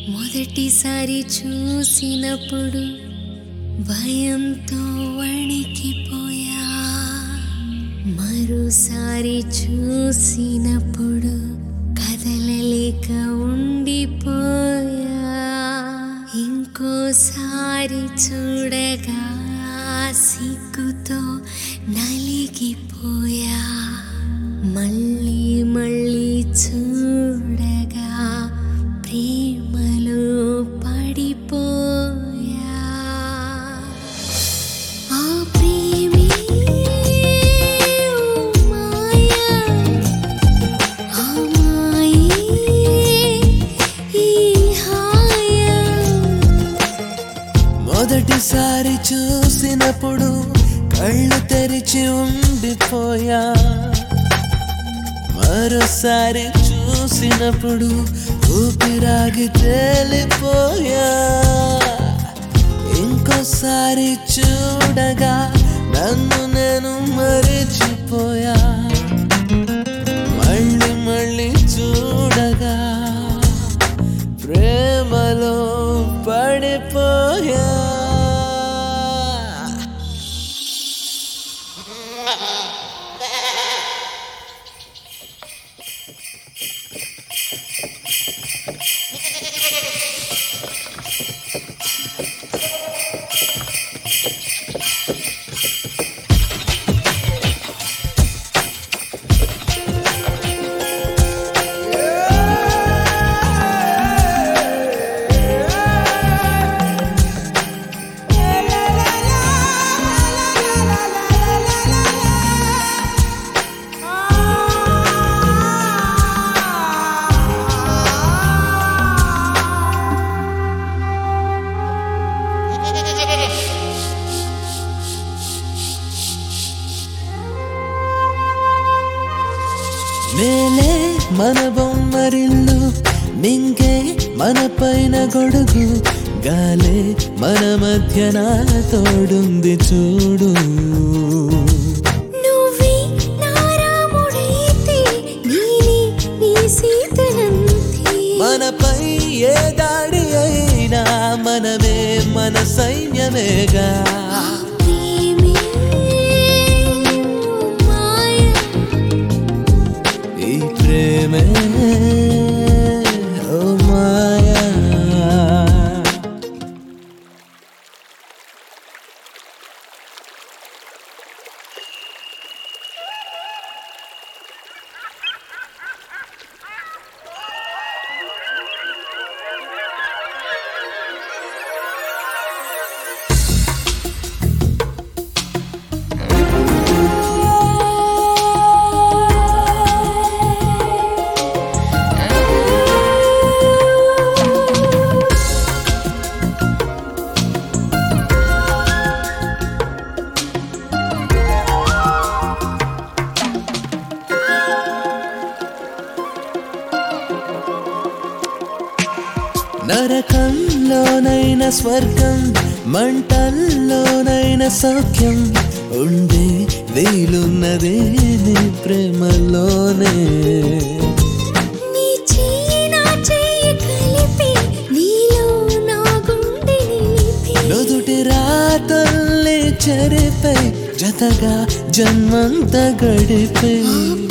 మొదటిసారి చూసినప్పుడు భయంతో వణికిపోయా మరోసారి చూసినప్పుడు కదలలేక ఉండిపోయా ఇంకోసారి చూడగా సిగ్గుతో నలిగిపోయా మళ్ళీ మళ్ళీ చూడగా ప్రేమలో పడిపోయా ఆ ప్రేమే ఓ మాయా ఆ మాయే ఈ హాయా మొదటిసారి చూసినప్పుడు కళ్ళు తెరిచి ఉండిపోయా మరోసారి చూసినప్పుడు ఊపిరాగి తేలిపోయా ఇంకోసారి చూడగా నన్ను నేను మరిచిపోయా మళ్ళీ మళ్ళీ చూడగా ప్రేమలో పడిపోయా నేనే మన బొమ్మరిల్లు నింగే మన పైన గొడుగు గాలే మన మధ్యన తోడుంది చూడు నువ్వే నా రాముడైతే నేనే నీ సీతనంతే మనపై ఏ దాడి అయినా మనమే మన సైన్యమేగా ప్రేమే ఓ మాయా ఈ ప్రేమే ఓ మాయా నరకంలోనైన స్వర్గం మంటల్లోనైన సౌఖ్యం ఉండే వీలున్నదే నీ ప్రేమలోనే నీ చెయ్యి నా చెయ్యి కలిపి నీలో నా గుండె నిలిపి నుదుటి రాతల్ని చెరిపై జతగా జన్మంత గడిపే ఆ